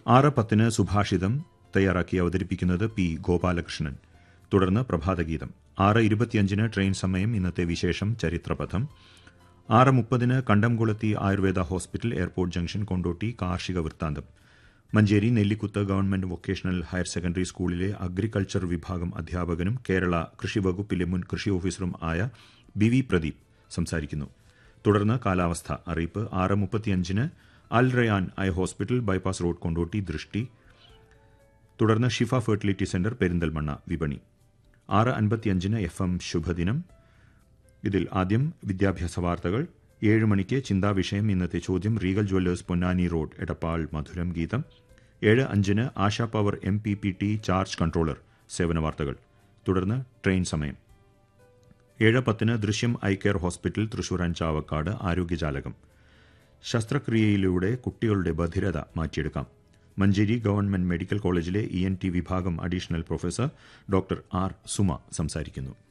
ആറ് പത്തിന് സുഭാഷിതം തയ്യാറാക്കി അവതരിപ്പിക്കുന്നത് പി ഗോപാലകൃഷ്ണൻ തുടർന്ന് പ്രഭാതഗീതം ആറ് ഇരുപത്തിയഞ്ചിന് ട്രെയിൻ സമയം ഇന്നത്തെ വിശേഷം ചരിത്രപഥം ആറ് മുപ്പതിന് കണ്ടംകുളത്തി Ayurveda hospital airport junction Kondotty കാർഷിക വൃത്താന്തം Manjeri Nellikuth government vocational higher secondary സ്കൂളിലെ അഗ്രികൾച്ചർ വിഭാഗം അധ്യാപകനും കേരള കൃഷി വകുപ്പിലെ മുൻ കൃഷി ഓഫീസറും ആയ ബി വി പ്രദീപ് സംസാരിക്കുന്നു തുടർന്ന് കാലാവസ്ഥ അറിയിപ്പ് ആറ് മുപ്പത്തിയഞ്ചിന് Al Rayan eye hospital bypass road Kondotty ദൃഷ്ടി തുടർന്ന് ഷിഫ ഫെർട്ടിലിറ്റി സെന്റർ പെരിന്തൽമണ്ണ വിപണി ആറ് അൻപത്തിയഞ്ചിന് എഫ് എം ശുഭദിനം ഇതിൽ ആദ്യം വിദ്യാഭ്യാസ വാർത്തകൾ ഏഴ് മണിക്ക് ചിന്താവിഷയം ഇന്നത്തെ ചോദ്യം Regal Jewellers Ponnani road Edappal മധുരം ഗീതം ഏഴ് അഞ്ചിന് Asha power M P P T charge controller സേവന വാർത്തകൾ തുടർന്ന് ട്രെയിൻ സമയം ഏഴ് പത്തിന് ദൃശ്യം ഐ കെയർ ഹോസ്പിറ്റൽ തൃശൂർ അഞ്ചാവക്കാട് ആരോഗ്യജാലകം ശസ്ത്രക്രിയയിലൂടെ കുട്ടികളുടെ ബധിരത മാറ്റിയെടുക്കാം മഞ്ചേരി ഗവൺമെന്റ് മെഡിക്കൽ കോളേജിലെ ഇ എൻ ടി വിഭാഗം additional professor doctor R Suma സംസാരിക്കുന്നു